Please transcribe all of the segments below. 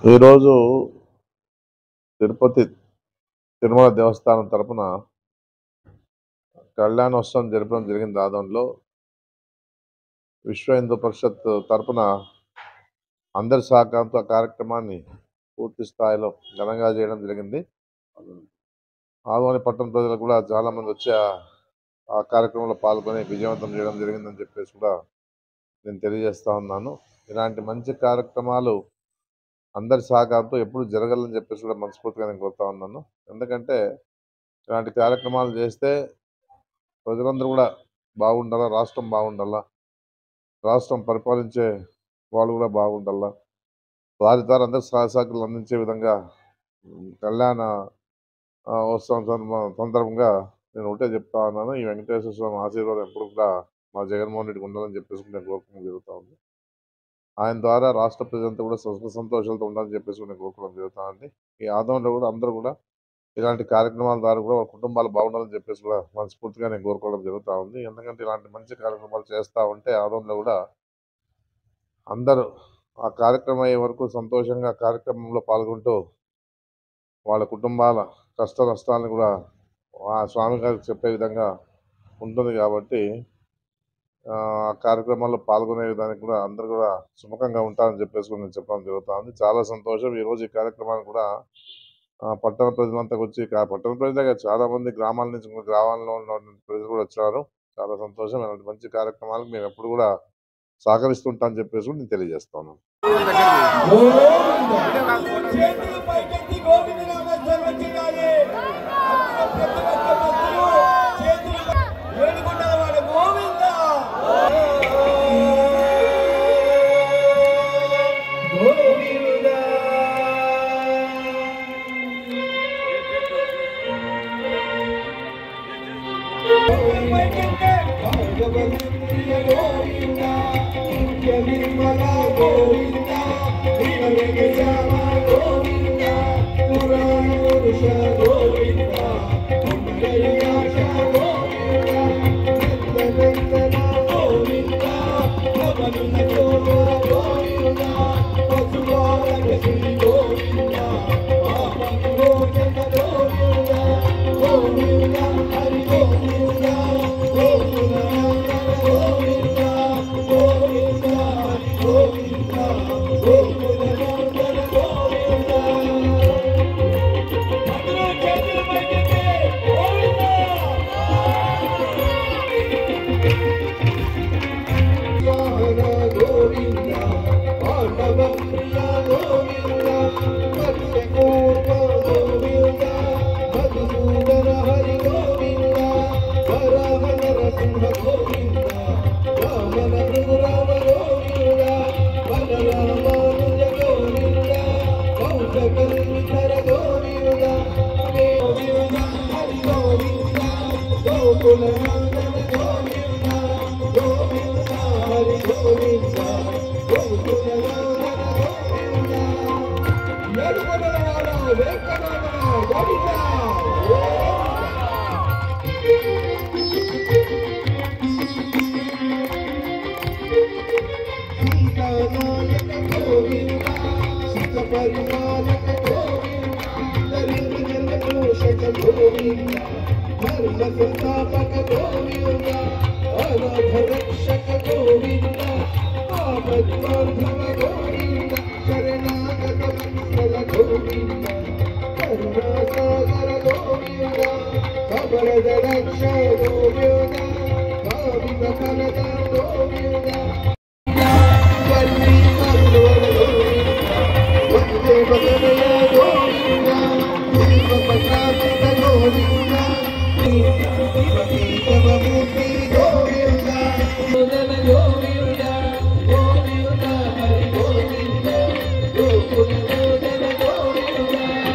ఈరోజు తిరుపతి తిరుమల దేవస్థానం తరపున కళ్యాణోత్సవం జరపడం జరిగింది ఆదంలో విశ్వ హిందూ పరిషత్ తరపున అందరి సహకారంతో ఆ కార్యక్రమాన్ని పూర్తి స్థాయిలో ఘనంగా చేయడం జరిగింది ఆదోని పట్టణ ప్రజలు కూడా చాలా మంది వచ్చి ఆ- ఆ కార్యక్రమంలో పాల్గొని విజయవంతం చేయడం జరిగిందని చెప్పేసి కూడా నేను తెలియజేస్తా ఉన్నాను ఇలాంటి మంచి కార్యక్రమాలు అందరి సహకారంతో ఎప్పుడు జరగాలని చెప్పేసి కూడా మనస్ఫూర్తిగా నేను కోరుతా ఉన్నాను ఎందుకంటే ఇలాంటి కార్యక్రమాలు చేస్తే ప్రజలందరూ కూడా బాగుండాలా రాష్ట్రం బాగుండాలా రాష్ట్రం పరిపాలించే వాళ్ళు కూడా బాగుండాలా వారి ద్వారా అందరి సహాయ సహకారాలు అందించే విధంగా ఉమ్, కళ్యాణ ఆ, ఉత్సవం సందర్భ- సందర్భంగా నేను ఒకటే చెప్తా ఉన్నాను ఈ వెంకటేశ్వర స్వామి ఆశీర్వాదం ఎప్పుడు కూడా మా జగన్మోహన్ రెడ్డికి ఉండాలని చెప్పేసి నేను కోరుకోవడం జరుగుతూ ఉంది ఆయన ద్వారా రాష్ట్ర ప్రజలంతా కూడా సుఖ సంతోషాలతో ఉండాలని చెప్పేసి నేను కోరుకోవడం జరుగుతా ఉంది ఈ ఆదంలో కూడా అందరూ కూడా ఇలాంటి కార్యక్రమాల ద్వారా కూడా వాళ్ళ కుటుంబాలు బాగుండాలని చెప్పేసి కూడా మనస్ఫూర్తిగా నేను కోరుకోవడం జరుగుతూ ఉంది ఎందుకంటే ఇలాంటి మంచి కార్యక్రమాలు చేస్తూ ఉంటే ఆదంలో కూడా అందరూ ఆ కార్యక్రమం అయ్యే వరకు సంతోషంగా ఆ కార్యక్రమంలో పాల్గొంటూ వాళ్ళ కుటుంబాల కష్ట నష్టాలను కూడా ఆ స్వామి గారికి చెప్పే విధంగా ఉంటుంది కాబట్టి ఆ ఆ కార్యక్రమాల్లో పాల్గొనే విధానికి కూడా అందరూ కూడా సుముఖంగా ఉంటారని చెప్పేసి కూడా నేను చెప్పడం జరుగుతా ఉంది చాలా సంతోషం ఈ రోజు ఈ కార్యక్రమాన్ని కూడా ఆ, పట్టణ ప్రజలంతా వచ్చి కా- పట్టణ ప్రజలే కాదు, చాలా మంది గ్రామాల నుంచి ఇంకా గ్రామాల్లో ఉన్న ప్రజలు కూడా వచ్చారు చాలా సంతోషం ఇలాంటి మంచి కార్యక్రమాలకు మేము ఎప్పుడు కూడా సహకరిస్తుంటామని చెప్పేసి కూడా నేను తెలియజేస్తాను చేతులు పైకెత్తి గోవింద నామస్మరణ చేయాలి ప్రతి ఒక్క భక్తులు చేతులు వేడుకుంటారు వాడు గోవింద గోవింద గోవింద నిత్య నిర్మల గోవింద శ్రీరంగశ్యామ గోవింద పురాణ పురుష గోవింద మంగళయాశ గోవింద నందనందన గోవింద నవనున్న గోవింద గోవింద పశుపాలక శ్రీ గోవింద పాపవిమోచన గోవింద గోవింద హరి గోవింద గోవింద గోవింద గోవింద హరి గోవింద గోవింద గోవింద అందరూ చేతులు పైకెత్తి గోవింద వాహన గోవింద పాండవ ప్రియ గోవింద మత్స్యకూర్మ గోవింద మధుసూదన హరి గోవింద వరాహ నరసింహ గోవింద వామన రఘురామ గోవింద బలరామానుజ గోవింద కౌశకల్విధర గోవింద గోవింద హరి గోవింద గోకుల నందన గోవింద గోవింద హరి గోవింద గోకుల నందన గోవింద ఏడుకొండల వాడ వెంకటరమణ గోవింద సీతానాయక గోవింద సుఖ పరిమాలక గోవింద దరిద్ర పోషక గోవింద ధర్మ సంస్థాపక గోవింద అనాథ రక్షక గోవింద ఆపద్బాంధవ గోవింద శరణాగత వత్సల గోవింద కరుణాసాగర గోవింద కబరద రక్ష గోవింద భావిత ఫలద గోవింద వల్లి కల్లోల గోవింద వందే వదనయ గోవింద దీప ప్రకాశిత గోవింద దీపమూర్తి గోవింద వదన గోవింద గోవింద హరి గోవింద గోకుల వదన గోవింద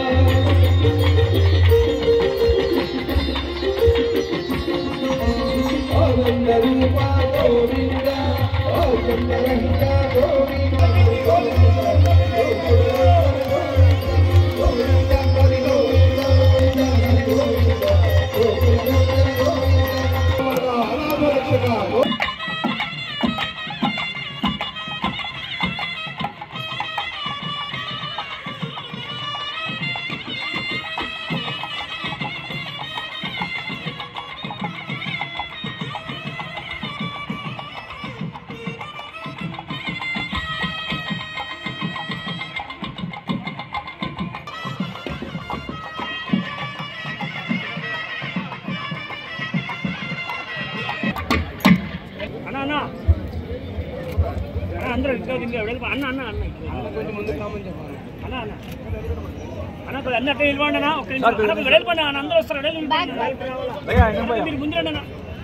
ఆనంద రూప గోవింద ఆనంద రహిత గోవింద గోవింద హరి గోవింద హరి గోవింద గోవింద గోవింద అనాథ రక్షక అన్న అన్న, అందరూ ఇంకా ఇంకా వెళ్ళిపో అన్న అన్న అన్న అన్న అన్న అన్న కొద్దిగా అన్న అట్లా నిలబడండి అన్న ఒక నిమిషం అన్న కొద్దిగా వెళ్ళిపోండి అన్న అందరూ వస్తారు వెళ్ళి మీరు ముందు రండి అన్న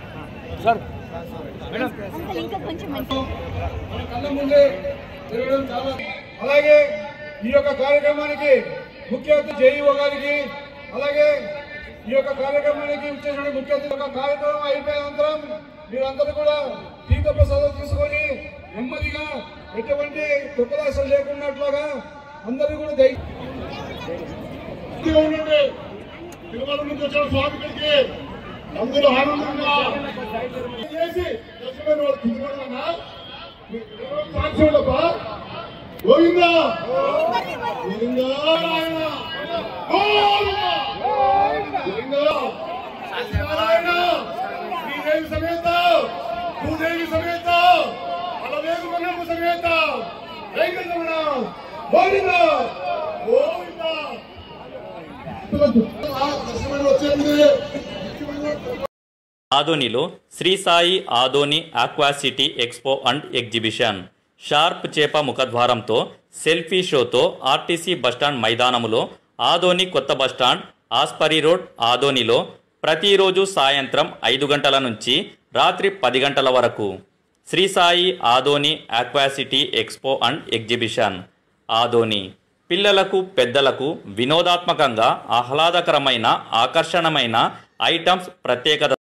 అంకల్ ఇంకా కొంచెం మంచి మన కళ్ళ ముందే తిరగడం చాలా అలాగే ఈ యొక్క కార్యక్రమానికి ముఖ్య అతిథి జేఈఓ గారికి అలాగే ఈ యొక్క కార్యక్రమానికి ఇచ్చేటువంటి ముఖ్య అతిథి యొక్క కార్యక్రమం అయిపోయిన అనంతరం మీరందరూ కూడా తీర్థ ప్రసాదం తీసుకొని నెమ్మదిగా ఎటువంటి దుఃఖదాశలు లేకున్నట్లుగా అందరూ కూడా దయ ఉండండి తిరుమల నుంచి వచ్చిన స్వామికి అందరూ ఆనందంగా చేసి దర్శనమైన వాళ్ళు తిరుగుతున్నా సాక్షి ఉండప్ప గోవిందా గోవిందా నారాయణ గోవిందా నారాయణ శ్రీదేవి సమేత భూదేవి సమేత అలవేగు మనమ్మ సమేత వెంకటరమణ గోవిందా గోవిందా దర్శనమైన వచ్చేది ఆదోనిలో Shri Sai Adoni aqua city expo and exhibition shark చేప ముఖద్వారంతో సెల్ఫీ షోతో ఆర్టీసీ బస్టాండ్ మైదానములో ఆదోని కొత్త బస్టాండ్ ఆస్పరి రోడ్ ఆదోనిలో ప్రతిరోజు సాయంత్రం ఐదు గంటల నుంచి రాత్రి పది గంటల వరకు Shri Sai Adoni aqua city expo and exhibition Adoni పిల్లలకు పెద్దలకు వినోదాత్మకంగా ఆహ్లాదకరమైన ఆకర్షణమైన ఐటమ్స్ ప్రత్యేకత